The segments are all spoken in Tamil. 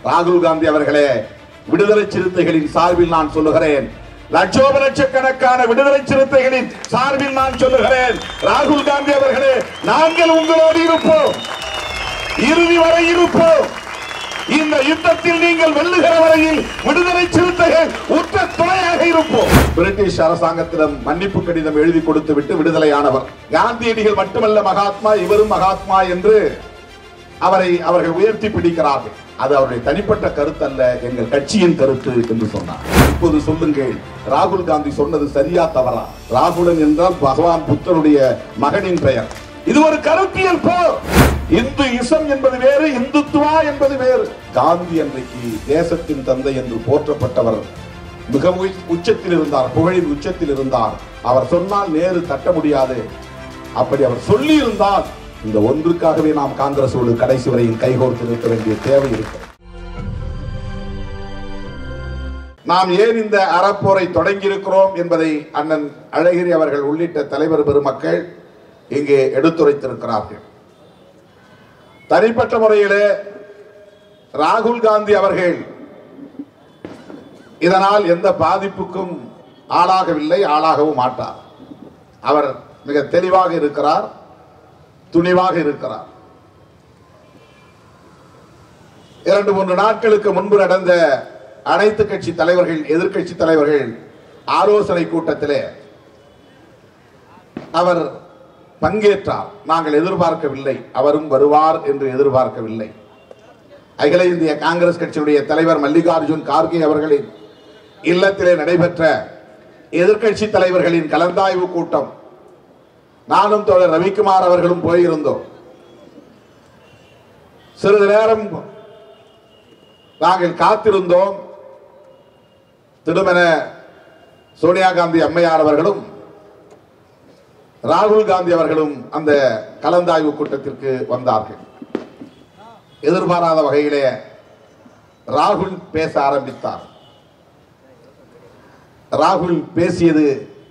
ராகுல் காந்தி அவர்களே விடுதலை சிறுத்தைகளின் சார்பில் நான் சொல்லுகிறேன் லட்சோப லட்சக்கணக்கான விடுதலை சிறுத்தைகளின் சார்பில் நான் சொல்லுகிறேன் ராகுல் காந்தி அவர்களே நாங்கள் உங்களோடு இருப்போம் இறுதி வரை இருப்போம் இந்த யுத்தத்தில் நீங்கள் வெல்லுகிற வரையில் விடுதலை சிறுத்தைகள் உற்ற துணையாக இருப்போம் பிரிட்டிஷ் அரசாங்கத்திடம் மன்னிப்பு கடிதம் எழுதி கொடுத்து விட்டு விடுதலையானவர் காந்தியடிகள் மட்டுமல்ல மகாத்மா இவரும் மகாத்மா என்று அவரை அவர்கள் உயர்த்தி பிடிக்கிறார்கள் அது அவருடைய தனிப்பட்ட கருத்து அல்ல எங்கள் கட்சியின் கருத்து என்று சொன்னார் இப்போது சொல்லுங்கள் ராகுல் காந்தி சொன்னது சரியா தவறா ராகுலன் என்றால் பகவான் புத்தருடைய மகனின் பெயர் இது ஒரு கருத்தியல் போர் இந்து இசம் என்பது வேறு இந்துத்துவா என்பது வேறு காந்தி அன்றைக்கு தேசத்தின் தந்தை என்று போற்றப்பட்டவர் மிக உய்- உச்சத்தில் இருந்தார் புகழின் உச்சத்தில் இருந்தார் அவர் சொன்னால் நேரு தட்ட முடியாது அப்படி அவர் சொல்லி இருந்தால் இந்த ஒன்றுக்காகவே நாம் காங்கிரஸோடு கடைசி வரையில் கைகோர்த்து நிற்க வேண்டிய தேவை இருக்கு நாம் ஏன் இந்த அறப்போரை தொடங்கி இருக்கிறோம் என்பதை அண்ணன் அழகிரி அவர்கள் உள்ளிட்ட தலைவர் பெருமக்கள் இங்கே எடுத்துரைத்திருக்கிறார்கள் தனிப்பட்ட முறையிலே ராகுல் காந்தி அவர்கள் இதனால் எந்த பாதிப்புக்கும் ஆளாகவில்லை ஆளாகவும் மாட்டார் அவர் மிக தெளிவாக இருக்கிறார் துணிவாக இருக்கிறார் இரண்டு மூன்று நாட்களுக்கு முன்பு நடந்த அனைத்து கட்சி தலைவர்கள் எதிர்க்கட்சி தலைவர்கள் ஆலோசனை கூட்டத்திலே அவர் பங்கேற்றார் நாங்கள் எதிர்பார்க்கவில்லை அவரும் வருவார் என்று எதிர்பார்க்கவில்லை அகில இந்திய காங்கிரஸ் கட்சியுடைய தலைவர் மல்லிகார்ஜுன் கார்கே அவர்களின் இல்லத்திலே நடைபெற்ற எதிர்க்கட்சி தலைவர்களின் கலந்தாய்வு கூட்டம் நானும் தோழர் ரவிக்குமார் அவர்களும் போயிருந்தோம் சிறிது நேரம் நாங்கள் காத்திருந்தோம் திடுமென சோனியா காந்தி அம்மையார் அவர்களும் ராகுல் காந்தி அவர்களும் அந்த கலந்தாய்வு கூட்டத்திற்கு வந்தார்கள் எதிர்பாராத வகையிலே ராகுல் பேச ஆரம்பித்தார் ராகுல் பேசியது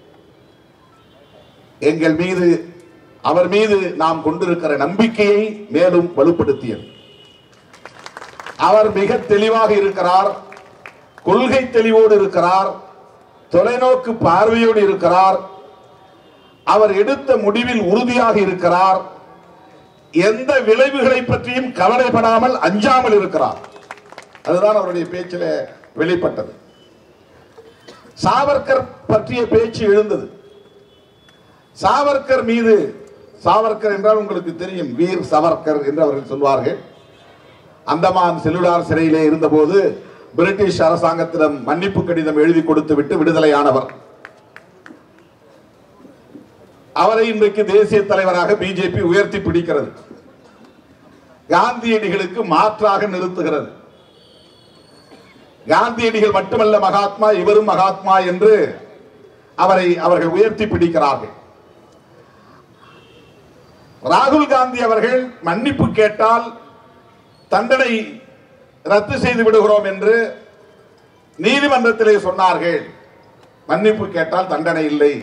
எங்கள் மீது அவர் மீது நாம் கொண்டிருக்கிற நம்பிக்கையை மேலும் வலுப்படுத்தியது அவர் மிக தெளிவாக இருக்கிறார் கொள்கை தெளிவோடு இருக்கிறார் தொலைநோக்கு பார்வையோடு இருக்கிறார் அவர் எடுத்த முடிவில் உறுதியாக இருக்கிறார் எந்த விளைவுகளை பற்றியும் கவலைப்படாமல் அஞ்சாமல் இருக்கிறார் அதுதான் அவருடைய பேச்சில் வெளிப்பட்டது சாவர்கர் பற்றிய பேச்சு எழுந்தது சாவர்கர் மீது சாவர்கர் என்றால் உங்களுக்கு தெரியும் வீர் சவர்கர் என்று அவர்கள் சொல்வார்கள் அந்தமான் செல்லுலார் சிறையிலே இருந்தபோது பிரிட்டிஷ் அரசாங்கத்திடம் மன்னிப்பு கடிதம் எழுதி கொடுத்து விட்டு விடுதலையானவர் அவரை இன்றைக்கு தேசிய தலைவராக பிஜேபி உயர்த்தி பிடிக்கிறது காந்தியடிகளுக்கு மாற்றாக நிறுத்துகிறது காந்தியடிகள் மட்டுமல்ல மகாத்மா இவரும் மகாத்மா என்று அவரை அவர்கள் உயர்த்தி பிடிக்கிறார்கள் ராகுல் காந்தி அவர்கள் மன்னிப்பு கேட்டால் தண்டனை ரத்து செய்து விடுகிறோம் என்று நீதிமன்றத்திலே சொன்னார்கள் மன்னிப்பு கேட்டால் தண்டனை இல்லை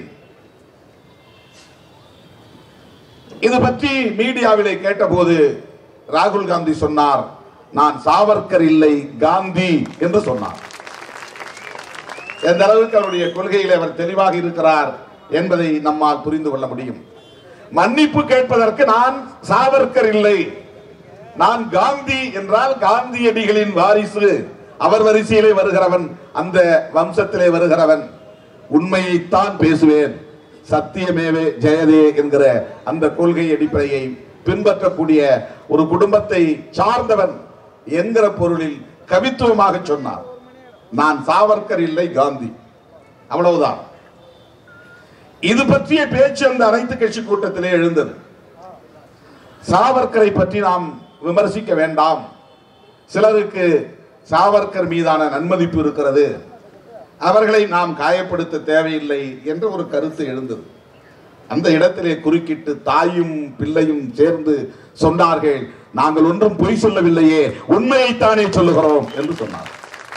இது பற்றி மீடியாவிலே கேட்டபோது ராகுல் காந்தி சொன்னார் நான் சாவர்கர் இல்லை காந்தி என்று சொன்னார் எந்த அளவுக்கு அவருடைய கொள்கையில் அவர் தெளிவாக இருக்கிறார் என்பதை நம்மால் புரிந்து கொள்ள முடியும் மன்னிப்பு கேட்பதற்கு நான் சாவர்கர் இல்லை நான் காந்தி என்றால் காந்தியடிகளின் வாரிசு அவர் வரிசையிலே வருகிறவன் அந்த வம்சத்திலே வருகிறவன் உண்மையைத்தான் பேசுவேன் சத்தியமேவே ஜெயதே என்கிற அந்த கொள்கை அடிப்படையை பின்பற்றக்கூடிய ஒரு குடும்பத்தை சார்ந்தவன் என்கிற பொருளில் கவித்துவமாக சொன்னார் நான் சாவர்கர் இல்லை காந்தி அவ்வளவுதான் இது பற்றிய பேச்சு அந்த அனைத்து கட்சி கூட்டத்திலே எழுந்தது சாவர்கரை பற்றி நாம் விமர்சிக்க வேண்டாம் சிலருக்கு சாவர்கர் மீதான நன்மதிப்பு இருக்கிறது அவர்களை நாம் காயப்படுத்த தேவையில்லை என்ற ஒரு கருத்து எழுந்தது அந்த இடத்திலே குறுக்கிட்டு தாயும் பிள்ளையும் சேர்ந்து சொன்னார்கள் நாங்கள் ஒன்றும் பொய் சொல்லவில்லையே உண்மையைத்தானே சொல்லுகிறோம் என்று சொன்னார்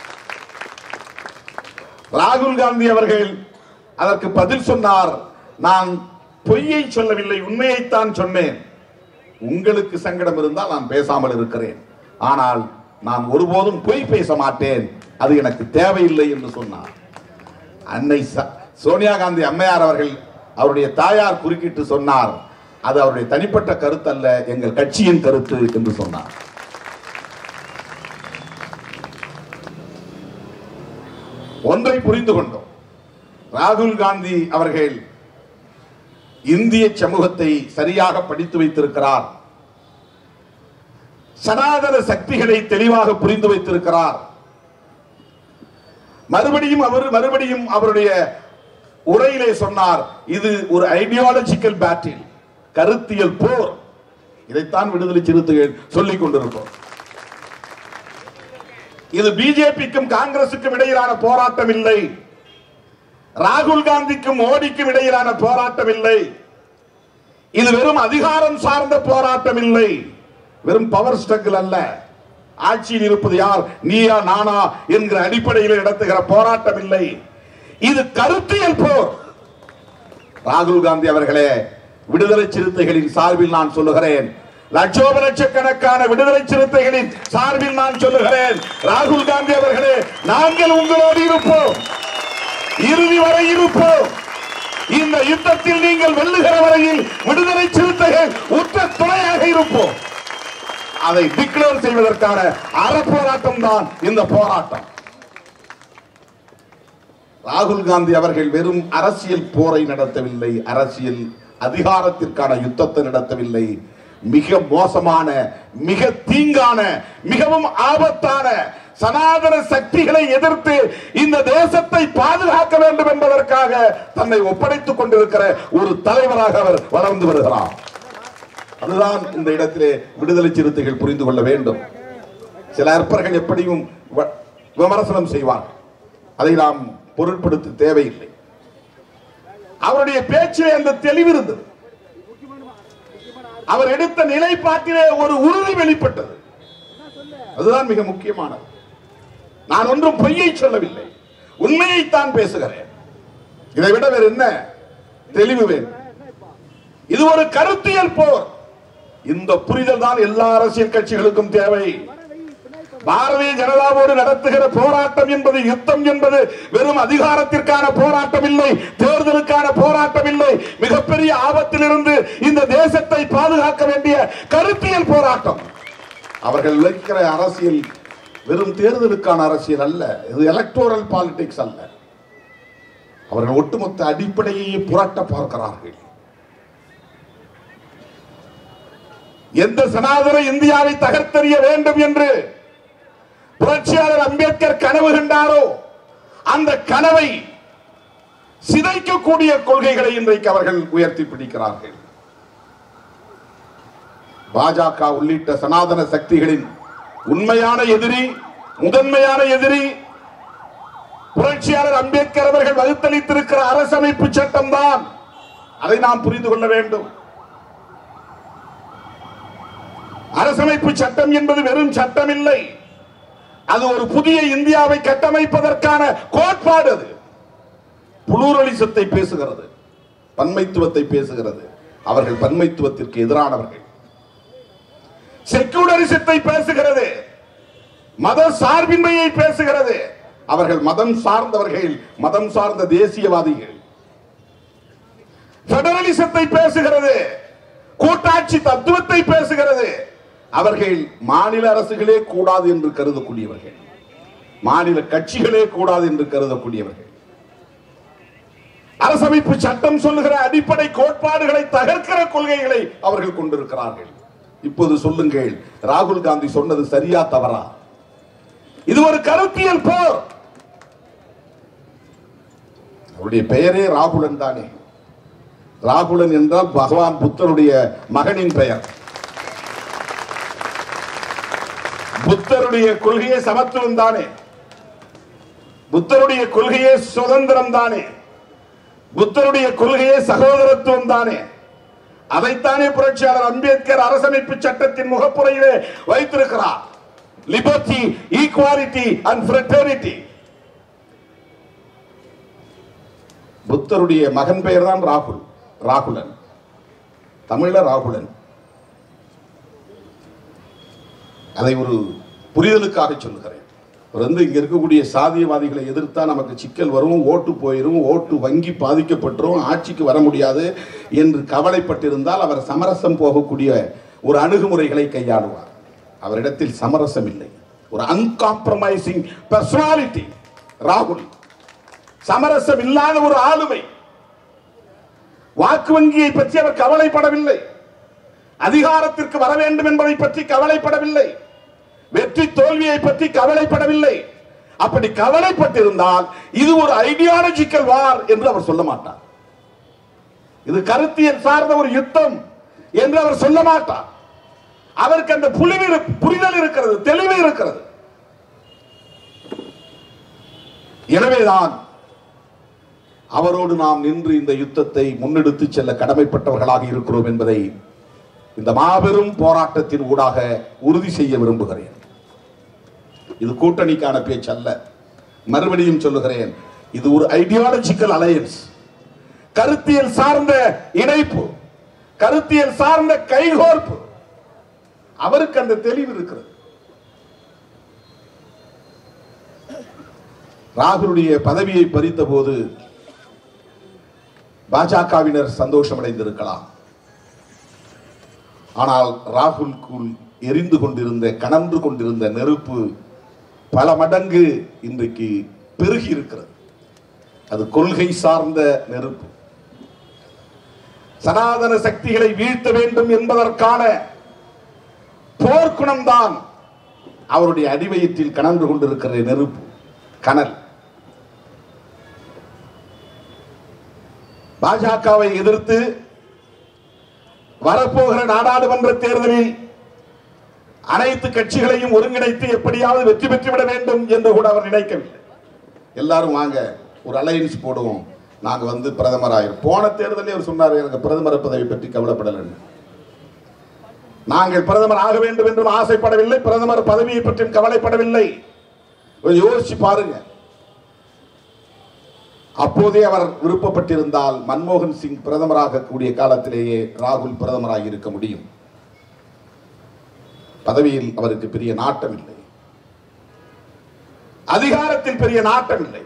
ராகுல் காந்தி அவர்கள் அதற்கு பதில் சொன்னார் நான் பொய்யை சொல்லவில்லை உண்மையைத்தான் சொன்னேன் உங்களுக்கு சங்கடம் இருந்தால் நான் பேசாமல் இருக்கிறேன் ஆனால் நான் ஒருபோதும் பொய் பேச மாட்டேன் அது எனக்கு தேவையில்லை என்று சொன்னார் அன்னை ச- சோனியா காந்தி அம்மையார் அவர்கள் அவருடைய தாயார் குறுக்கிட்டு சொன்னார் அது அவருடைய தனிப்பட்ட கருத்து அல்ல எங்கள் கட்சியின் கருத்து என்று சொன்னார் ஒன்றை புரிந்து கொண்டோம் ராகுல் காந்தி அவர்கள் இந்திய சமூகத்தை சரியாக படித்து வைத்திருக்கிறார் சனாதன சக்திகளை தெளிவாக புரிந்து வைத்திருக்கிறார் மறுபடியும் அவர் மறுபடியும் அவருடைய உரையிலே சொன்னார் இது ஒரு ஐடியாலஜிக்கல் பேட்டில் கருத்தியல் போர் இதைத்தான் விடுதலை சிறுத்தைகள் சொல்லிக் கொண்டிருக்கிறோம் இது பிஜேபிக்கும் காங்கிரசுக்கும் இடையிலான போராட்டம் இல்லை ராகுல் காந்திக்கும் மோடிக்கும் இடையிலான போராட்டம் இல்லை இது வெறும் அதிகாரம் சார்ந்த போராட்டம் இல்லை வெறும் பவர் ஸ்ட்ரகிள் அல்ல ஆட்சியில் இருப்பது யார் நீயா நானா என்கிற அடிப்படையில் நடத்துகிற போராட்டம் இல்லை இது கருத்தியல் போர் ராகுல் காந்தி அவர்களே விடுதலை சிறுத்தைகளின் சார்பில் நான் சொல்லுகிறேன் லட்சோப லட்சக்கணக்கான விடுதலை சிறுத்தைகளின் சார்பில் நான் சொல்லுகிறேன் ராகுல் காந்தி அவர்களே நாங்கள் உங்களோடு இருப்போம் இறுதி வரை இருப்போம் இந்த யுத்தத்தில் நீங்கள் வெல்லுகிற வரையில் விடுதலை சிறுத்தைகள் உற்ற துணையாக இருப்போம் அதை டிக்ளேர் செய்வதற்கான அறப்போராட்டம் தான் இந்த போராட்டம் ராகுல் காந்தி அவர்கள் வெறும் அரசியல் போரை நடத்தவில்லை அரசியல் அதிகாரத்திற்கான யுத்தத்தை நடத்தவில்லை மிக மோசமான மிக தீங்கான மிகவும் ஆபத்தான சனாதன சக்திகளை எதிர்த்து இந்த தேசத்தை பாதுகாக்க வேண்டும் என்பதற்காக தன்னை ஒப்படைத்துக் கொண்டிருக்கிற ஒரு தலைவராக அவர் வளர்ந்து வருகிறார் அதுதான் இந்த இடத்திலே விடுதலை சிறுத்தைகள் புரிந்து கொள்ள வேண்டும் சில அற்பர்கள் எப்படியும் வ- விமர்சனம் செய்வார்கள் அதை நாம் பொருட்படுத்த தேவையில்லை அவருடைய பேச்சிலே அந்த தெளிவு இருந்தது அவர் எடுத்த நிலைப்பாட்டிலே ஒரு உறுதி வெளிப்பட்டது அதுதான் மிக முக்கியமானது நான் ஒன்றும் பொய்யை சொல்லவில்லை உண்மையைத்தான் பேசுகிறேன் இதை விட வேறு என்ன தெளிவு வேண்டும் இது ஒரு கருத்தியல் போர் இந்த புரிதல் தான் எல்லா அரசியல் கட்சிகளுக்கும் தேவை பாரதிய ஜனதாவோடு நடத்துகிற போராட்டம் என்பது யுத்தம் என்பது வெறும் அதிகாரத்திற்கான போராட்டம் இல்லை தேர்தலுக்கான போராட்டம் இல்லை மிகப்பெரிய ஆபத்திலிருந்து இந்த தேசத்தை பாதுகாக்க வேண்டிய கருத்தியல் போராட்டம் அவர்கள் உழைக்கிற அரசியல் வெறும் தேர்தலுக்கான அரசியல் அல்ல இது எலக்டோரல் பாலிடிக்ஸ் அல்ல அவர்கள் ஒட்டுமொத்த அடிப்படையை புரட்ட பார்க்கிறார்கள் எந்த சனாதன இந்தியாவை தகர்த்தெறிய வேண்டும் என்று புரட்சியாளர் அம்பேத்கர் கனவு கண்டாரோ அந்த கனவை சிதைக்கக்கூடிய கொள்கைகளை இன்றைக்கு அவர்கள் உயர்த்தி பிடிக்கிறார்கள் பாஜக உள்ளிட்ட சனாதன சக்திகளின் உண்மையான எதிரி முதன்மையான எதிரி புரட்சியாளர் அம்பேத்கர் அவர்கள் வகுத்தளித்திருக்கிற அரசமைப்பு சட்டம் தான் அதை நாம் புரிந்து கொள்ள வேண்டும் அரசமைப்பு சட்டம் என்பது வெறும் சட்டம் இல்லை அது ஒரு புதிய இந்தியாவை கட்டமைப்பதற்கான கோட்பாடு அது புளூரலிசத்தை பேசுகிறது பன்மைத்துவத்தை பேசுகிறது அவர்கள் பன்மைத்துவத்திற்கு எதிரானவர்கள் செக்குலரிசத்தை பேசுகிறது மத சார்பின்மையை பேசுகிறது அவர்கள் மதம் சார்ந்தவர்கள் மதம் சார்ந்த தேசியவாதிகள் பெடரலிசத்தை பேசுகிறது கூட்டாட்சி தத்துவத்தை பேசுகிறது அவர்கள் மாநில அரசுகளே கூடாது என்று கருதக்கூடியவர்கள் மாநில கட்சிகளே கூடாது என்று கருதக்கூடியவர்கள் அரசமைப்பு சட்டம் சொல்லுகிற அடிப்படை கோட்பாடுகளை தகர்க்கிற கொள்கைகளை அவர்கள் கொண்டிருக்கிறார்கள் இப்போது சொல்லுங்கள் ராகுல் காந்தி சொன்னது சரியா தவறா இது ஒரு கருத்தியல் போர் அவருடைய பெயரே ராகுலன் தானே ராகுலன் என்றால் பகவான் புத்தருடைய மகனின் பெயர் புத்தருடைய கொள்கையே சமத்துவம் தானே புத்தருடைய கொள்கையே சுதந்திரம் தானே புத்தருடைய கொள்கையே சகோதரத்துவம் தானே அதைத்தானே புரட்சியாளர் அம்பேத்கர் அரசமைப்பு சட்டத்தின் முகப்புறையிலே வைத்திருக்கிறார் லிபர்ட்டி ஈக்குவாலிட்டி அண்ட் ஃப்ரெட்டர்னிட்டி புத்தருடைய மகன் பெயர் தான் ராகுல் ராகுலன் தமிழ்ல ராகுலன் அதை ஒரு புரிதலுக்காக சொல்லுகிறேன் அவர் வந்து இங்க இருக்கக்கூடிய சாதியவாதிகளை எதிர்த்தா நமக்கு சிக்கல் வரும் ஓட்டு போயிரும் ஓட்டு வங்கி பாதிக்கப்பட்டுரும் ஆட்சிக்கு வர முடியாது என்று கவலைப்பட்டிருந்தால் அவர் சமரசம் போகக்கூடிய ஒரு அணுகுமுறைகளை கையாளுவார் அவரிடத்தில் சமரசம் இல்லை ஒரு அன்காம்ப்ரமைசிங் பர்சனாலிட்டி ராகுல் சமரசம் இல்லாத ஒரு ஆளுமை வாக்கு வங்கியை பற்றி அவர் கவலைப்படவில்லை அதிகாரத்திற்கு வர வேண்டும் என்பதை பற்றி கவலைப்படவில்லை வெற்றி தோல்வியை பற்றி கவலைப்படவில்லை அப்படி கவலைப்பட்டிருந்தால் இது ஒரு ஐடியாலஜிக்கல் வார் என்று அவர் சொல்ல மாட்டார் இது கருத்தியல் சார்ந்த ஒரு யுத்தம் என்று அவர் சொல்ல மாட்டார் அவருக்கு அந்த புலிவு இரு- புரிதல் இருக்கிறது தெளிவு இருக்கிறது எனவேதான் அவரோடு நாம் நின்று இந்த யுத்தத்தை முன்னெடுத்து செல்ல கடமைப்பட்டவர்களாக இருக்கிறோம் என்பதை இந்த மாபெரும் போராட்டத்தின் ஊடாக உறுதி செய்ய விரும்புகிறேன் இது கூட்டணிக்கான பேச்சு அல்ல மறுபடியும் சொல்லுகிறேன் இது ஒரு ஐடியாலஜிக்கல் அலையன்ஸ் கருத்தியல் சார்ந்த இணைப்பு கருத்தியல் சார்ந்த கைகோர்ப்பு அவருக்கு அந்த தெளிவு இருக்கிறது ராகுலுடைய பதவியை பறித்த போது பாஜகவினர் சந்தோஷம் அடைந்திருக்கலாம் ஆனால் ராகுலுக்குள் எரிந்து கொண்டிருந்த கனன்று கொண்டிருந்த நெருப்பு பல மடங்கு இன்றைக்கு பெருகி இருக்கிறது அது கொள்கை சார்ந்த நெருப்பு சனாதன சக்திகளை வீழ்த்த வேண்டும் என்பதற்கான போர்க்குணம்தான் அவருடைய அடிவயத்தில் கனன்று கொண்டிருக்கிற நெருப்பு கனல் பாஜகவை எதிர்த்து வரப்போகிற நாடாளுமன்ற தேர்தலில் அனைத்து கட்சிகளையும் ஒருங்கிணைத்து எப்படியாவது வெற்றி பெற்றுவிட வேண்டும் என்று கூட அவர் நினைக்கவில்லை எல்லாரும் வாங்க ஒரு அலையன்ஸ் போடுவோம் நாங்க வந்து பிரதமர் ஆயிரும் போன தேர்தலில் அவர் சொன்னார் எனக்கு பிரதமர் பதவி பற்றி கவலைப்படலை நாங்கள் பிரதமர் ஆக வேண்டும் என்றும் ஆசைப்படவில்லை பிரதமர் பதவியை பற்றியும் கவலைப்படவில்லை கொஞ்சம் யோசிச்சு பாருங்க அப்போதே அவர் விருப்பப்பட்டிருந்தால் மன்மோகன் சிங் பிரதமராக கூடிய காலத்திலேயே ராகுல் பிரதமராக இருக்க முடியும் பதவியில் அவருக்கு பெரிய நாட்டம் இல்லை அதிகாரத்தில் பெரிய நாட்டம் இல்லை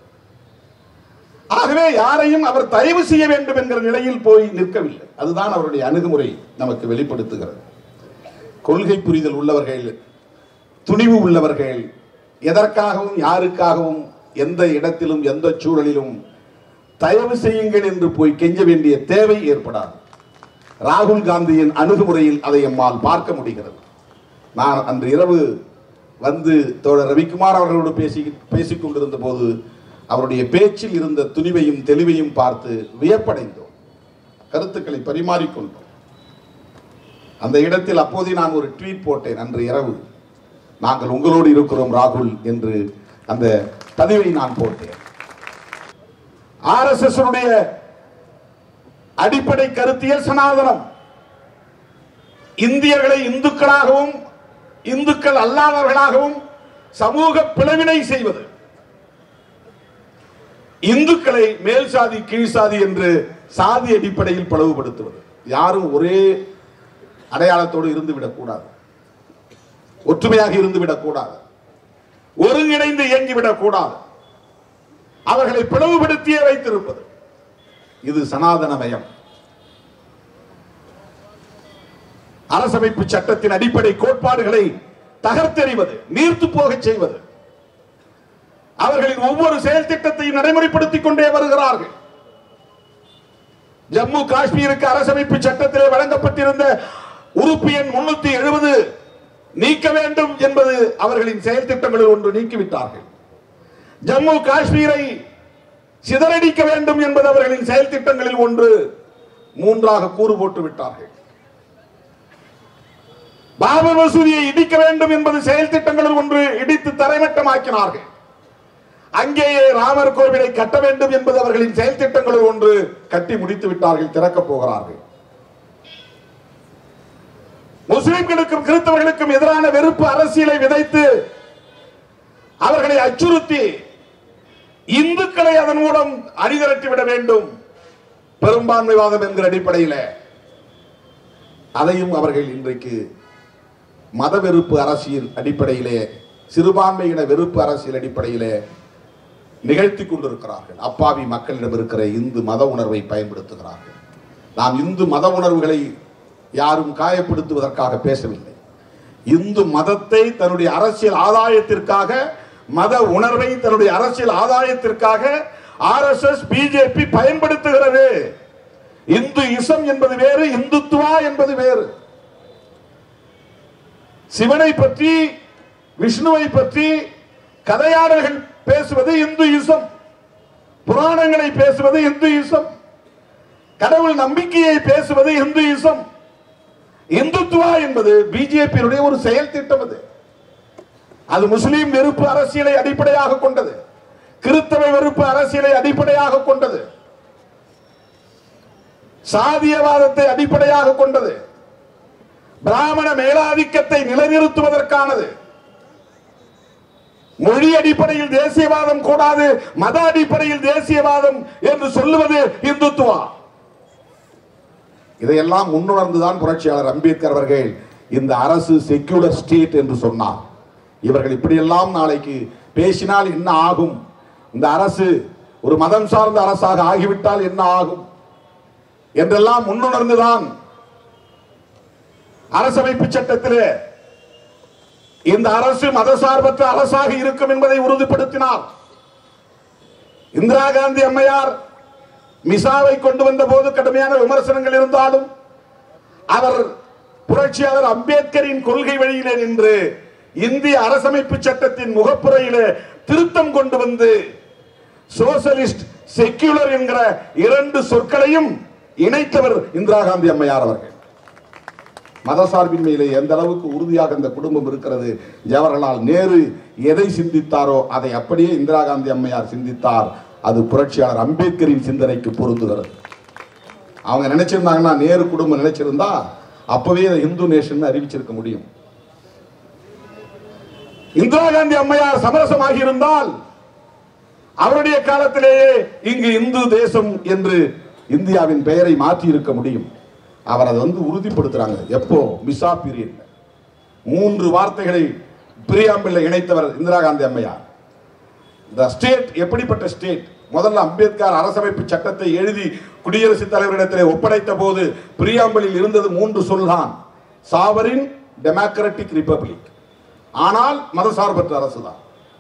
ஆகவே யாரையும் அவர் தயவு செய்ய வேண்டும் என்கிற நிலையில் போய் நிற்கவில்லை அதுதான் அவருடைய அணுகுமுறை நமக்கு வெளிப்படுத்துகிறது கொள்கை புரிதல் உள்ளவர்கள் துணிவு உள்ளவர்கள் எதற்காகவும் யாருக்காகவும் எந்த இடத்திலும் எந்த சூழலிலும் தயவு செய்யுங்கள் என்று போய் கெஞ்ச வேண்டிய தேவை ஏற்படாது ராகுல் காந்தியின் அணுகுமுறையில் அதை எம்மால் பார்க்க முடிகிறது நான் அன்று இரவு வந்து தோழர் ரவிக்குமார் அவர்களோடு பேசி பேசிக் கொண்டிருந்த போது அவருடைய பேச்சில் இருந்த துணிவையும் தெளிவையும் பார்த்து வியப்படைந்தோம் கருத்துக்களை பரிமாறிக்கொண்டோம் அந்த இடத்தில் அப்போதே நான் ஒரு ட்வீட் போட்டேன் அன்று இரவு நாங்கள் உங்களோடு இருக்கிறோம் ராகுல் என்று அந்த பதிவை நான் போட்டேன் ஆர்எஸ்எஸ் அடிப்படை கருத்தியல் சனாதனம் இந்தியர்களை இந்துக்களாகவும் இந்துக்கள் அல்லாதவர்களாகவும் சமூக பிளவினை செய்வது இந்துக்களை மேல் சாதி கீழ் சாதி என்று சாதி அடிப்படையில் பிளவுபடுத்துவது யாரும் ஒரே அடையாளத்தோடு இருந்து விடக்கூடாது ஒற்றுமையாக இருந்து விடக்கூடாது ஒருங்கிணைந்து இயங்கிவிடக் கூடாது அவர்களை பிளவுபடுத்தியே வைத்திருப்பது இது சனாதனமயம் அரசமைப்பு சட்டத்தின் அடிப்படை கோட்பாடுகளை தகர்த்தெறிவது நீர்த்து போகச் செய்வது அவர்களின் ஒவ்வொரு செயல் திட்டத்தையும் நடைமுறைப்படுத்திக் கொண்டே வருகிறார்கள் ஜம்மு காஷ்மீருக்கு அரசமைப்பு சட்டத்திலே வழங்கப்பட்டிருந்த உறுப்பு எண் முன்னூத்தி எழுபது நீக்க வேண்டும் என்பது அவர்களின் செயல் திட்டங்களில் ஒன்று நீக்கிவிட்டார்கள் ஜம்மு காஷ்மீரை சிதறடிக்க வேண்டும் என்பது அவர்களின் செயல் திட்டங்களில் ஒன்று மூன்றாக கூறு போட்டு விட்டார்கள் பாபர் மசூதியை இடிக்க வேண்டும் என்பது செயல் திட்டங்களில் ஒன்று இடித்து தரைமட்டமாக்கினார்கள் அங்கேயே ராமர் கோவிலை கட்ட வேண்டும் என்பது அவர்களின் செயல் திட்டங்களில் ஒன்று கட்டி முடித்து விட்டார்கள் திறக்கப் போகிறார்கள் முஸ்லிம்களுக்கும் கிறிஸ்தவர்களுக்கும் எதிரான வெறுப்பு அரசியலை விதைத்து அவர்களை அச்சுறுத்தி இந்துக்களை அதன் மூலம் அணிதிரட்டி விட வேண்டும் பெரும்பான்மைவாதம் என்கிற அடிப்படையில் அதையும் அவர்கள் இன்றைக்கு மத வெறுப்பு அரசியல் அடிப்படையிலே சிறுபான்மையின வெறுப்பு அரசியல் அடிப்படையிலே நிகழ்த்தி கொண்டிருக்கிறார்கள் அப்பாவி மக்களிடம் இருக்கிற இந்து மத உணர்வை பயன்படுத்துகிறார்கள் நாம் இந்து மத உணர்வுகளை யாரும் காயப்படுத்துவதற்காக பேசவில்லை இந்து மதத்தை தன்னுடைய அரசியல் ஆதாயத்திற்காக மத உணர்வை தன்னுடைய அரசியல் ஆதாயத்திற்காக ஆர்எஸ்எஸ் பிஜேபி பயன்படுத்துகிறது இந்து இசம் என்பது வேறு இந்துத்துவா என்பது வேறு சிவனை பற்றி விஷ்ணுவை பற்றி கதையாடல்கள் பேசுவது இந்து இசம் புராணங்களை பேசுவது இந்து இசம் கடவுள் நம்பிக்கையை பேசுவது இந்து இசம் இந்துத்துவா என்பது பிஜேபியினுடைய ஒரு செயல் திட்டம் அது அது முஸ்லீம் வெறுப்பு அரசியலை அடிப்படையாக கொண்டது கிறிஸ்தவ வெறுப்பு அரசியலை அடிப்படையாக கொண்டது சாதியவாதத்தை அடிப்படையாக கொண்டது பிராமண மேலாதிக்கத்தை நிலைநிறுத்துவதற்கானது மொழி அடிப்படையில் தேசியவாதம் கூடாது மத அடிப்படையில் தேசியவாதம் என்று சொல்லுவது இந்துத்துவா இதையெல்லாம் முன்னுணர்ந்துதான் புரட்சியாளர் அம்பேத்கர் அவர்கள் இந்த அரசு செக்யூலர் ஸ்டேட் என்று சொன்னார் இவர்கள் இப்படியெல்லாம் நாளைக்கு பேசினால் என்ன ஆகும் இந்த அரசு ஒரு மதம் சார்ந்த அரசாக ஆகிவிட்டால் என்ன ஆகும் என்றெல்லாம் முன்னுணர்ந்துதான் அரசமைப்பு சட்டத்திலே இந்த அரசு மதசார்பற்ற அரசாக இருக்கும் என்பதை உறுதிப்படுத்தினார் இந்திரா காந்தி அம்மையார் மிசாவை கொண்டு வந்த போது கடுமையான விமர்சனங்கள் இருந்தாலும் அவர் புரட்சியாளர் அம்பேத்கரின் கொள்கை வழியிலே நின்று இந்திய அரசமைப்பு சட்டத்தின் முகப்புறையிலே திருத்தம் கொண்டு வந்து சோசலிஸ்ட் செக்யூலர் என்கிற இரண்டு சொற்களையும் இணைத்தவர் இந்திரா காந்தி அம்மையார் அவர்கள் மதசார்பின்மையிலே எந்த அளவுக்கு உறுதியாக இந்த குடும்பம் இருக்கிறது ஜவஹர்லால் நேரு எதை சிந்தித்தாரோ அதை அப்படியே இந்திரா காந்தி அம்மையார் சிந்தித்தார் அது புரட்சியாளர் அம்பேத்கரின் சிந்தனைக்கு பொருந்துகிறது அவங்க நினைச்சிருந்தாங்கன்னா நேரு குடும்பம் நினைச்சிருந்தா அப்பவே இதை இந்து நேஷன் அறிவிச்சிருக்க முடியும் இந்திரா காந்தி அம்மையார் சமரசமாகி இருந்தால் அவருடைய காலத்திலேயே இங்கு இந்து தேசம் என்று இந்தியாவின் பெயரை மாற்றி இருக்க முடியும் அவர் அதை வந்து உறுதிப்படுத்துறாங்க எப்போ மிசா பீரியட்ல மூன்று வார்த்தைகளை பிரியாம்பிள்ளை இணைத்தவர் இந்திரா காந்தி அம்மையார் இந்த ஸ்டேட் எப்படிப்பட்ட ஸ்டேட் முதல்ல அம்பேத்கர் அரசமைப்பு சட்டத்தை எழுதி குடியரசுத் தலைவரிடத்திலே ஒப்படைத்த போது பிரியாம்பலில் இருந்தது மூன்று சொல்தான் சாவரின் டெமோக்ராட்டிக் ரிப்பப்ளிக் ஆனால் மதசார்பற்ற அரசு தான்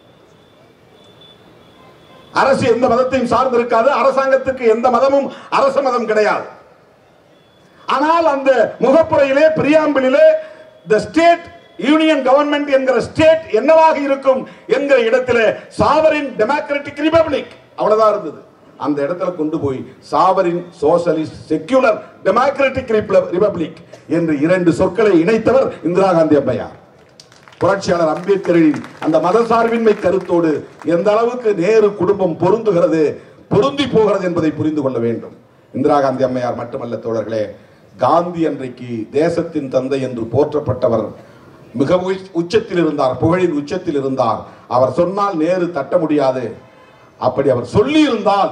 அரசு எந்த மதத்தையும் சார்ந்து இருக்காது அரசாங்கத்துக்கு எந்த மதமும் அரச மதம் கிடையாது ஆனால் அந்த முகப்புறையிலே பிரியாம்பிளிலே த ஸ்டேட் யூனியன் கவர்மெண்ட் என்கிற ஸ்டேட் என்னவாக இருக்கும் என்கிற இடத்திலே சாவரின் டெமோக்ராட்டிக் ரிபப்ளிக் அவ்வளவுதான் இருந்தது அந்த இடத்துல கொண்டு போய் sovereign socialist secular democratic republic என்று இரண்டு சொற்களை இணைத்தவர் இந்திரா காந்தி அம்மையார் புரட்சியாளர் அம்பேத்கரின் அந்த மதசார்பின்மை கருத்தோடு எந்த அளவுக்கு நேரு குடும்பம் பொருந்துகிறது பொருந்தி போகிறது என்பதை புரிந்து கொள்ள வேண்டும் இந்திரா காந்தி அம்மையார் மட்டுமல்ல தோழர்களே காந்தி அன்றைக்கு தேசத்தின் தந்தை என்று போற்றப்பட்டவர் மிக உச்- உச்சத்தில் இருந்தார் புகழின் உச்சத்தில் இருந்தார் அவர் சொன்னால் நேரு தட்ட முடியாது அப்படி அவர் சொல்லி இருந்தால்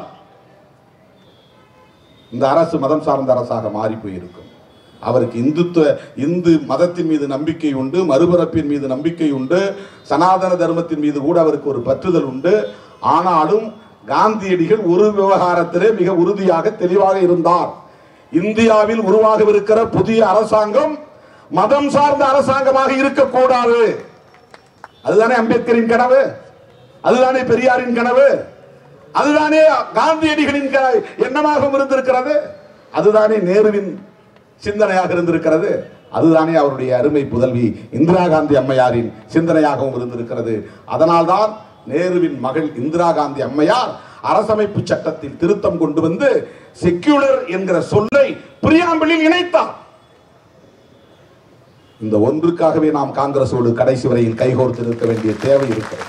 இந்த அரசு மதம் சார்ந்த அரசாக மாறி போயிருக்கும் அவருக்கு இந்துத்துவ இந்து மதத்தின் மீது நம்பிக்கை உண்டு மறுபிறப்பின் மீது நம்பிக்கை உண்டு சனாதன தர்மத்தின் மீது கூட அவருக்கு ஒரு பற்றுதல் உண்டு ஆனாலும் காந்தியடிகள் ஒரு விவகாரத்திலே மிக உறுதியாக தெளிவாக இருந்தார் இந்தியாவில் உருவாகவிருக்கிற புதிய அரசாங்கம் மதம் சார்ந்த அரசாங்கமாக இருக்கக்கூடாது அதுதானே அம்பேத்கரின் கனவு அதுதானே பெரியாரின் கனவு அதுதானே காந்தியடிகளின் க- எண்ணமாகவும் இருந்திருக்கிறது அதுதானே நேருவின் சிந்தனையாக இருந்திருக்கிறது அதுதானே அவருடைய அருமை புதல்வி இந்திரா காந்தி அம்மையாரின் சிந்தனையாகவும் இருந்திருக்கிறது அதனால்தான் நேருவின் மகள் இந்திரா காந்தி அம்மையார் அரசமைப்பு சட்டத்தில் திருத்தம் கொண்டு வந்து செக்யூலர் என்கிற சொல்லை பிரியாம்பிளில் இணைத்தார் இந்த ஒன்றுக்காகவே நாம் காங்கிரஸோடு கடைசி வரையில் கைகோர்த்து நிற்க வேண்டிய தேவை இருக்கிறது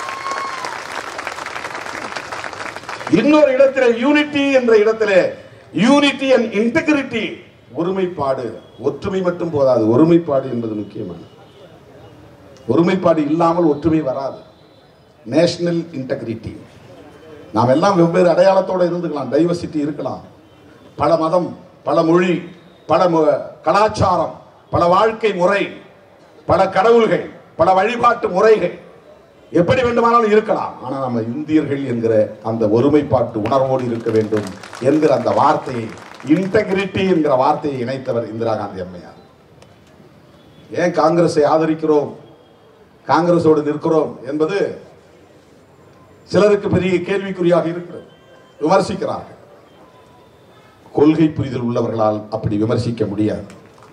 இன்னொரு இடத்திலே யூனிட்டி என்ற இடத்திலே யூனிட்டி அண்ட் இன்டெகிரிட்டி ஒருமைப்பாடு ஒற்றுமை மட்டும் போதாது ஒருமைப்பாடு என்பது முக்கியமானது ஒருமைப்பாடு இல்லாமல் ஒற்றுமை வராது நேஷனல் இன்டெகிரிட்டி நாம் எல்லாம் வெவ்வேறு அடையாளத்தோடு இருந்துக்கலாம் டைவர்சிட்டி இருக்கலாம் பல மதம் பல மொழி பல மு- கலாச்சாரம் பல வாழ்க்கை முறை பல கடவுள்கள் பல வழிபாட்டு முறைகள் எப்படி வேண்டுமானாலும் இருக்கலாம் ஆனால் நம்ம இந்தியர்கள் என்கிற அந்த ஒருமைப்பாட்டு உணர்வோடு இருக்க வேண்டும் என்கிற அந்த வார்த்தையை இன்டெகிரிட்டி என்கிற வார்த்தையை இணைத்தவர் இந்திரா காந்தி அம்மையார் ஏன் காங்கிரஸை ஆதரிக்கிறோம் காங்கிரஸோடு நிற்கிறோம் என்பது சிலருக்கு பெரிய கேள்விக்குறியாக இருக்கிறது விமர்சிக்கிறார்கள் கொள்கை புரிதல் உள்ளவர்களால் அப்படி விமர்சிக்க முடியாது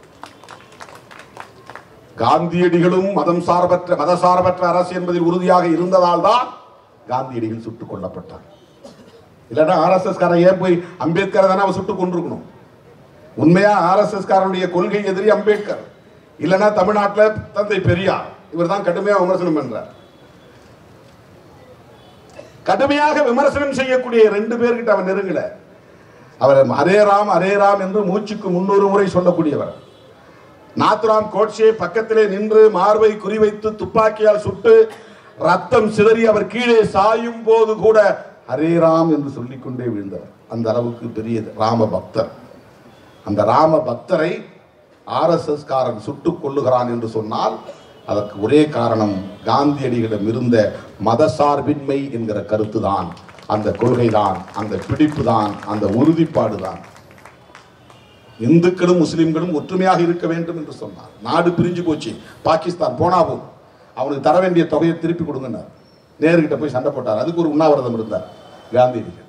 காந்தியடிகளும் மதம் சார்பற்ற மத சார்பற்ற அரசு என்பதில் உறுதியாக இருந்ததால் தான் காந்தியடிகள் சுட்டுக் கொல்லப்பட்டார் இல்லைன்னா ஆர்எஸ்எஸ் காரன் ஏன் போய் அம்பேத்கர் தானே அவன் சுட்டுக் கொண்டிருக்கணும் உண்மையா ஆர்எஸ்எஸ் காரனுடைய கொள்கை எதிரி அம்பேத்கர் இல்லைன்னா தமிழ்நாட்டில் தந்தை பெரியார் இவர் தான் கடுமையா விமர்சனம் பண்றார் கடுமையாக விமர்சனம் செய்யக்கூடிய ரெண்டு பேர்கிட்ட அவன் நெருங்கல அவர் ஹரே ராம் ஹரே ராம் என்று மூச்சுக்கு முன்னூறு முறை சொல்லக்கூடியவர் நாத்துராம் கோட்சே பக்கத்திலே நின்று மார்பை குறிவைத்து துப்பாக்கியால் சுட்டு ரத்தம் சிதறி அவர் கீழே சாயும் போது கூட ஹரே ராம் என்று சொல்லிக்கொண்டே விழுந்தவர் அந்த அளவுக்கு பெரிய ராம பக்தர் அந்த ராம பக்தரை ஆர்எஸ்எஸ் காரன் சுட்டுக் கொள்ளுகிறான் என்று சொன்னால் அதற்கு ஒரே காரணம் காந்தியடிகளிடம் இருந்த மதசார்பின்மை என்கிற கருத்து தான் அந்த கொள்கை தான் அந்த பிடிப்பு தான் அந்த உறுதிப்பாடு தான் இந்துக்களும் முஸ்லிம்களும் ஒற்றுமையாக இருக்க வேண்டும் என்று சொன்னார் நாடு பிரிஞ்சு போச்சு பாகிஸ்தான் போனா போதும் அவனுக்கு தர வேண்டிய தொகையை திருப்பி கொடுங்கன்னார் நேருகிட்ட போய் சண்டை போட்டார் அதுக்கு ஒரு உண்ணாவிரதம் இருந்தார் காந்தியடிகள்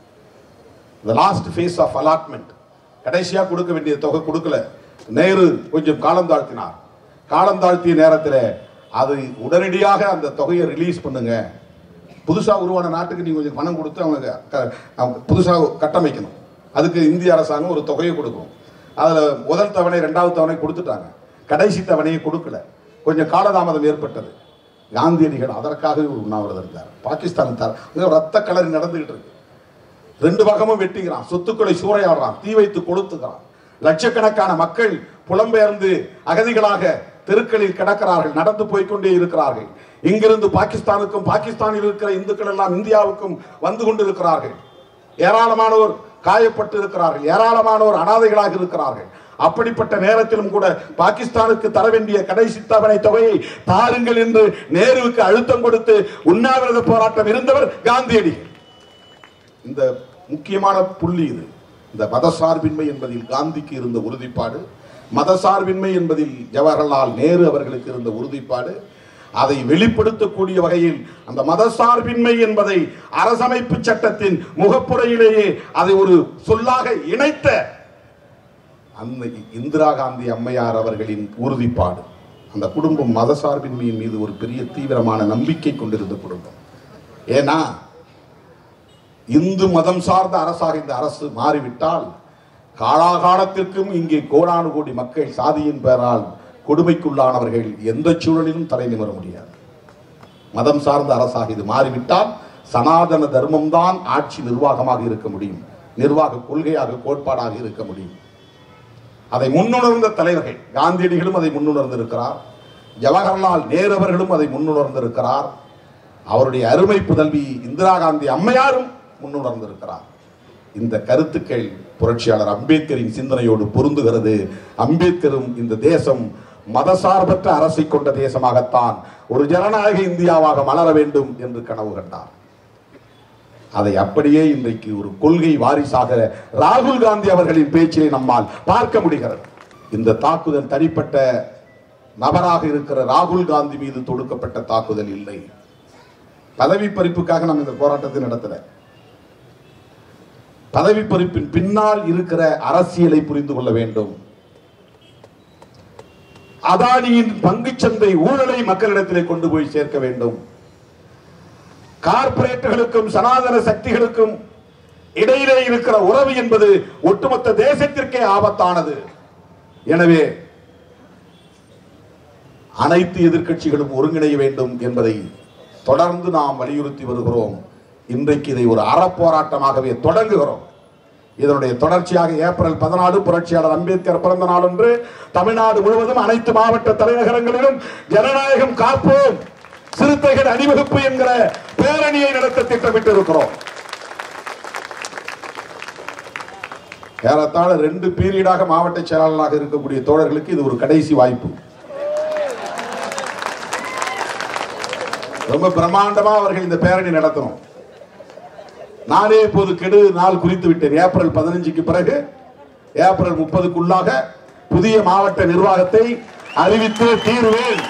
the last phase of allotment கடைசியாக கொடுக்க வேண்டிய தொகை கொடுக்கல நேரு கொஞ்சம் காலம் தாழ்த்தினார் காலம் தாழ்த்திய நேரத்தில் அது உடனடியாக அந்த தொகையை ரிலீஸ் பண்ணுங்க புதுசா உருவான நாட்டுக்கு நீங்க கொஞ்சம் பணம் கொடுத்து அவங்க க- அவங்க புதுசா கட்டமைக்கணும் அதுக்கு இந்திய அரசாங்கம் ஒரு தொகையை கொடுக்கும் அதுல முதல் தவணை ரெண்டாவது தவணை கொடுத்துட்டாங்க கடைசி தவணையை கொடுக்கல கொஞ்சம் காலதாமதம் ஏற்பட்டது காந்தியடிகள் அதற்காகவே ஒரு உண்ணாவிரதம் இருந்தார் பாகிஸ்தான் தர அங்க ரத்த கலரி நடந்துகிட்டு இருக்கு ரெண்டு பக்கமும் வெட்டிக்கிறான் சொத்துக்களை சூறையாடுறான் தீ வைத்து கொளுத்துகிறான் லட்சக்கணக்கான மக்கள் புலம்பெயர்ந்து அகதிகளாக தெருக்களில் கிடக்கிறார்கள் நடந்து போய்க்கொண்டே இருக்கிறார்கள் இங்கிருந்து பாகிஸ்தானுக்கும் பாகிஸ்தானில் இருக்கிற இந்துக்கள் எல்லாம் இந்தியாவுக்கும் வந்து கொண்டிருக்கிறார்கள் ஏராளமானோர் காயப்பட்டு இருக்கிறார்கள் ஏராளமானோர் அனாதைகளாக இருக்கிறார்கள் அப்படிப்பட்ட நேரத்திலும் கூட பாகிஸ்தானுக்கு தர வேண்டிய கடைசி தவணை தொகையை தாருங்கள் என்று நேருவுக்கு அழுத்தம் கொடுத்து உண்ணாவிரத போராட்டம் இருந்தவர் காந்தியடிகள் இந்த முக்கியமான புள்ளி இது இந்த மதசார்பின்மை என்பதில் காந்திக்கு இருந்த உறுதிப்பாடு மதசார்பின்மை என்பதில் ஜவஹர்லால் நேரு அவர்களுக்கு இருந்த உறுதிப்பாடு அதை வெளிப்படுத்தக்கூடிய வகையில் அந்த மதசார்பின்மை என்பதை அரசமைப்பு சட்டத்தின் முகப்புறையிலேயே அதை ஒரு சொல்லாக இணைத்த அந்த இந்திரா காந்தி அம்மையார் அவர்களின் உறுதிப்பாடு அந்த குடும்பம் மதசார்பின்மையின் மீது ஒரு பெரிய தீவிரமான நம்பிக்கை கொண்டிருந்த குடும்பம் ஏன்னா இந்து மதம் சார்ந்த அரசாக இந்த அரசு மாறிவிட்டால் காலாகாலத்திற்கும் இங்கே கோடானு கோடி மக்கள் சாதியின் பெயரால் கொடுமைக்குள்ளானவர்கள் எந்த சூழலிலும் தலை நிமிர முடியாது மதம் சார்ந்த அரசாக இது மாறிவிட்டால் சனாதன தர்மம்தான் ஆட்சி நிர்வாகமாக இருக்க முடியும் நிர்வாக கொள்கையாக கோட்பாடாக இருக்க முடியும் அதை முன்னுணர்ந்த தலைவர்கள் காந்தியடிகளும் அதை முன்னுணர்ந்திருக்கிறார் ஜவஹர்லால் நேரு அவர்களும் அதை முன்னுணர்ந்திருக்கிறார் அவருடைய அருமை புதல்வி இந்திரா காந்தி அம்மையாரும் முன்னுணர்ந்திருக்கிறார் இந்த கருத்துக்கள் புரட்சியாளர் அம்பேத்கரின் சிந்தனையோடு பொருந்துகிறது அம்பேத்கரும் இந்த தேசம் மதசார்பற்ற அரசை கொண்ட தேசமாகத்தான் ஒரு ஜனநாயக இந்தியாவாக மலர வேண்டும் என்று கனவு கண்டார் அதை அப்படியே இன்றைக்கு ஒரு கொள்கை வாரிசாக ராகுல் காந்தி அவர்களின் பேச்சிலே நம்மால் பார்க்க முடிகிறது இந்த தாக்குதல் தனிப்பட்ட நபராக இருக்கிற ராகுல் காந்தி மீது தொடுக்கப்பட்ட தாக்குதல் இல்லை பதவி பறிப்புக்காக நம்ம இந்த போராட்டத்தை நடத்தல பதவி பறிப்பின் பின்னால் இருக்கிற அரசியலை புரிந்து கொள்ள வேண்டும் அதானியின் பங்குச்சந்தை ஊழலை மக்களிடத்திலே கொண்டு போய் சேர்க்க வேண்டும் கார்ப்பரேட்டுகளுக்கும் சனாதன சக்திகளுக்கும் இடையிலே இருக்கிற உறவு என்பது ஒட்டுமொத்த தேசத்திற்கே ஆபத்தானது எனவே அனைத்து எதிர்க்கட்சிகளும் ஒருங்கிணைய வேண்டும் என்பதை தொடர்ந்து நாம் வலியுறுத்தி வருகிறோம் இன்றைக்கு இதை ஒரு அறப்போராட்டமாகவே தொடங்குகிறோம் இதனுடைய தொடர்ச்சியாக ஏப்ரல் பதினாலு புரட்சியாளர் அம்பேத்கர் பிறந்த நாள் என்று தமிழ்நாடு முழுவதும் அனைத்து மாவட்ட தலைநகரங்களிலும் ஜனநாயகம் காப்போம் சிறுத்தைகள் அணிவகுப்பு என்கிற பேரணியை நடத்த திட்டமிட்டு இருக்கிறோம் ஏறத்தாழ ரெண்டு பீரியடாக மாவட்ட செயலாளராக இருக்கக்கூடிய தோழர்களுக்கு இது ஒரு கடைசி வாய்ப்பு ரொம்ப பிரம்மாண்டமா அவர்கள் இந்த பேரணி நடத்தணும் நானே இப்போது கெடு நாள் குறித்து விட்டேன் ஏப்ரல் பதினஞ்சுக்கு பிறகு ஏப்ரல் முப்பதுக்குள்ளாக புதிய மாவட்ட நிர்வாகத்தை அறிவித்து தீர்வேன்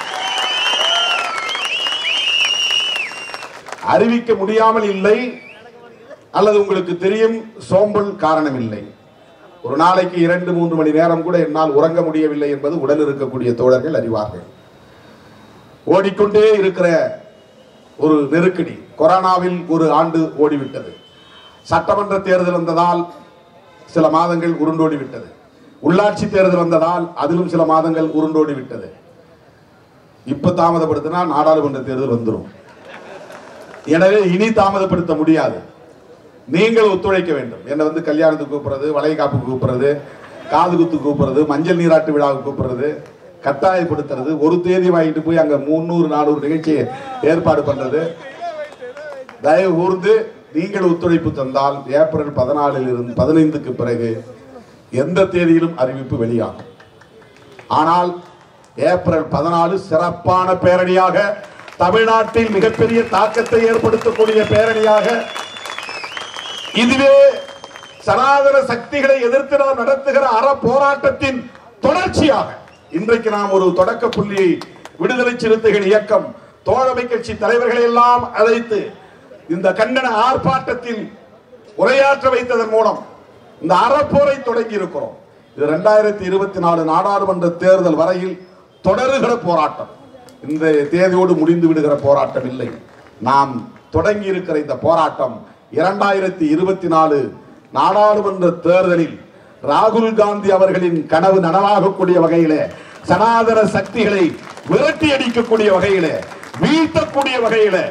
அறிவிக்க முடியாமல் இல்லை அல்லது உங்களுக்கு தெரியும் சோம்பல் காரணம் இல்லை ஒரு நாளைக்கு இரண்டு மூன்று மணி நேரம் கூட என்னால் உறங்க முடியவில்லை என்பது உடல் இருக்கக்கூடிய தோழர்கள் அறிவார்கள் ஓடிக்கொண்டே இருக்கிற ஒரு நெருக்கடி கொரோனாவில் ஒரு ஆண்டு ஓடிவிட்டது சட்டமன்ற தேர்தல் வந்ததால் சில மாதங்கள் உருண்டோடி விட்டது உள்ளாட்சி தேர்தல் வந்ததால் அதிலும் சில மாதங்கள் உருண்டோடி விட்டது இப்ப தாமதப்படுத்தினா நாடாளுமன்ற தேர்தல் வந்துடும் எனவே இனி தாமதப்படுத்த முடியாது நீங்கள் ஒத்துழைக்க வேண்டும் என்னை வந்து கல்யாணத்துக்கு கூப்பிடுறது வளைகாப்பு கூப்பிடுறது காது குத்து கூப்பிடுறது மஞ்சள் நீராட்டு விழாவுக்கு கூப்பிடுறது கட்டாயப்படுத்துறது ஒரு தேதி வாங்கிட்டு போய் அங்க முன்னூறு நானூறு நிகழ்ச்சியை ஏற்பாடு பண்றது தயவு கூர்ந்து நீங்கள் ஒத்துழைப்பு தந்தால் ஏப்ரல் பதினாலில் இருந்து பதினைந்துக்கு பிறகு எந்த தேதியிலும் அறிவிப்பு வெளியாகும் ஆனால் ஏப்ரல் பதினாலு சிறப்பான பேரணியாக தமிழ்நாட்டில் மிகப்பெரிய தாக்கத்தை ஏற்படுத்தக்கூடிய பேரணியாக இதுவே சனாதன சக்திகளை எதிர்த்து நாம் நடத்துகிற அற போராட்டத்தின் தொடர்ச்சியாக இன்றைக்கு நாம் ஒரு தொடக்க புள்ளியை விடுதலை சிறுத்தைகள் இயக்கம் தோழமை கட்சி தலைவர்களை எல்லாம் அழைத்து இந்த கண்டன ஆர்ப்பாட்டத்தில் உரையாற்ற வைத்ததன் மூலம் இந்த அறப்போரை தொடங்கி இருக்கிறோம் இது ரெண்டாயிரத்தி இருபத்தி நாலு நாடாளுமன்ற தேர்தல் வரையில் தொடருகிற போராட்டம் இந்த தேதியோடு முடிந்து விடுகிற போராட்டம் இல்லை நாம் தொடங்கி இருக்கிற இந்த போராட்டம் இரண்டாயிரத்தி இருபத்தி நாலு நாடாளுமன்ற தேர்தலில் ராகுல் காந்தி அவர்களின் கனவு நனவாகக்கூடிய வகையிலே சனாதன சக்திகளை விரட்டி அடிக்கக்கூடிய வகையிலே வீழ்த்தக்கூடிய வகையிலே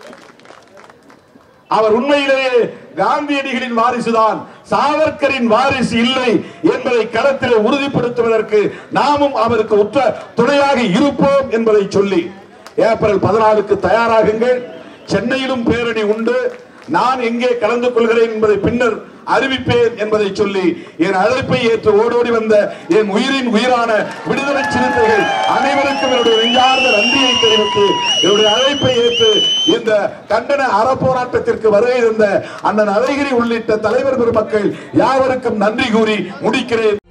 அவர் உண்மையிலேயே காந்தியடிகளின் வாரிசுதான் சாவர்கரின் வாரிசு இல்லை என்பதை களத்திலே உறுதிப்படுத்துவதற்கு நாமும் அவருக்கு உற்ற துணையாக இருப்போம் என்பதை சொல்லி ஏப்ரல் பதினாலுக்கு தயாராகுங்கள் சென்னையிலும் பேரணி உண்டு நான் எங்கே கலந்து கொள்கிறேன் என்பதை பின்னர் அறிவிப்பேன் என்பதை சொல்லி என் அழைப்பை ஏற்று ஓடோடி வந்த என் உயிரின் உயிரான விடுதலை சிறுத்தைகள் அனைவருக்கும் என்னுடைய நெஞ்சார்ந்த நன்றியை தெரிவித்து என்னுடைய அழைப்பை ஏற்று இந்த கண்டன அறப்போராட்டத்திற்கு வருகை தந்த அண்ணன் அழகிரி உள்ளிட்ட தலைவர் பெருமக்கள் யாவருக்கும் நன்றி கூறி முடிக்கிறேன்